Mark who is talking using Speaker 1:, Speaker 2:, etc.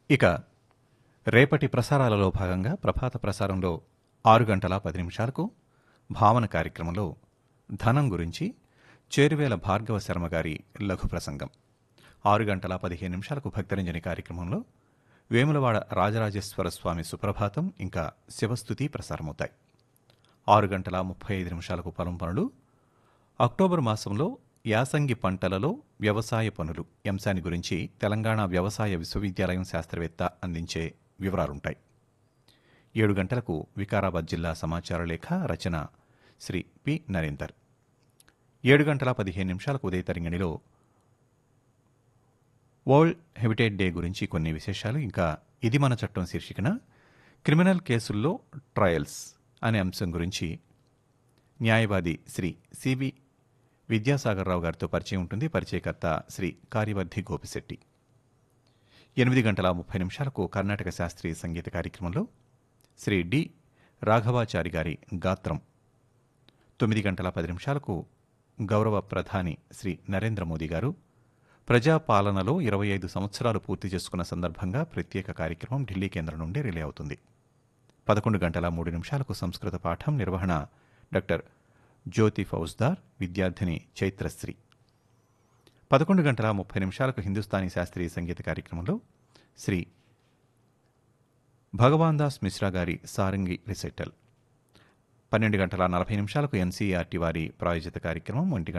Speaker 1: ఇక రేపటి ప్రసారాలలో భాగంగా ప్రభాత ప్రసారంలో ఆరు గంటల పది నిమిషాలకు భావన కార్యక్రమంలో ధనం గురించి చేరువేల భార్గవ శర్మ గారి లఘు ప్రసంగం ఆరు గంటల పదిహేను నిమిషాలకు భక్తరంజని కార్యక్రమంలో వేములవాడ రాజరాజేశ్వర స్వామి సుప్రభాతం ఇంకా శివస్థుతి ప్రసారమవుతాయి ఆరు గంటల ముప్పై ఐదు నిమిషాలకు పొలం పనులు అక్టోబర్ మాసంలో యాసంగి పంటలలో వ్యవసాయ పనులు అంశాన్ని గురించి తెలంగాణ వ్యవసాయ విశ్వవిద్యాలయం శాస్త్రవేత్త అందించే వివరాలుంటాయి ఏడు గంటలకు వికారాబాద్ జిల్లా సమాచార లేఖ రచన శ్రీ పి నరేందర్ ఏడు గంటల పదిహేను నిమిషాలకు ఉదయ తరంగిణిలో వరల్డ్ హెబిటేట్ డే గురించి కొన్ని విశేషాలు ఇంకా ఇది మన చట్టం శీర్షికన క్రిమినల్ కేసుల్లో ట్రయల్స్ అనే అంశం గురించి న్యాయవాది శ్రీ సివి విద్యాసాగర్రావు గారితో పరిచయం ఉంటుంది పరిచయకర్త శ్రీ కార్యవర్ధి గోపిశెట్టి ఎనిమిది గంటల ముప్పై నిమిషాలకు కర్ణాటక శాస్త్రీయ సంగీత కార్యక్రమంలో శ్రీ డి రాఘవాచారి గారి గాత్రం తొమ్మిది గంటల పది నిమిషాలకు గౌరవ ప్రధాని శ్రీ నరేంద్ర మోదీ గారు ప్రజాపాలనలో ఇరవై ఐదు సంవత్సరాలు పూర్తి చేసుకున్న సందర్భంగా ప్రత్యేక కార్యక్రమం ఢిల్లీ కేంద్రం నుండి రిలే అవుతుంది పదకొండు గంటల మూడు నిమిషాలకు సంస్కృత పాఠం నిర్వహణ డాక్టర్ జ్యోతి ఫౌజ్దార్ విద్యార్థిని చైత్రశ్రీ పదకొండు గంటల ముప్పై నిమిషాలకు హిందుస్థానీ శాస్త్రీయ సంగీత కార్యక్రమంలో శ్రీ భగవాన్ దాస్ మిశ్రా గారి సారంగి రిసైటల్ పన్నెండు గంటల నలభై నిమిషాలకు ఎన్సీఆర్టీ వారి ప్రాయోజిత కార్యక్రమం ఒంటి గంట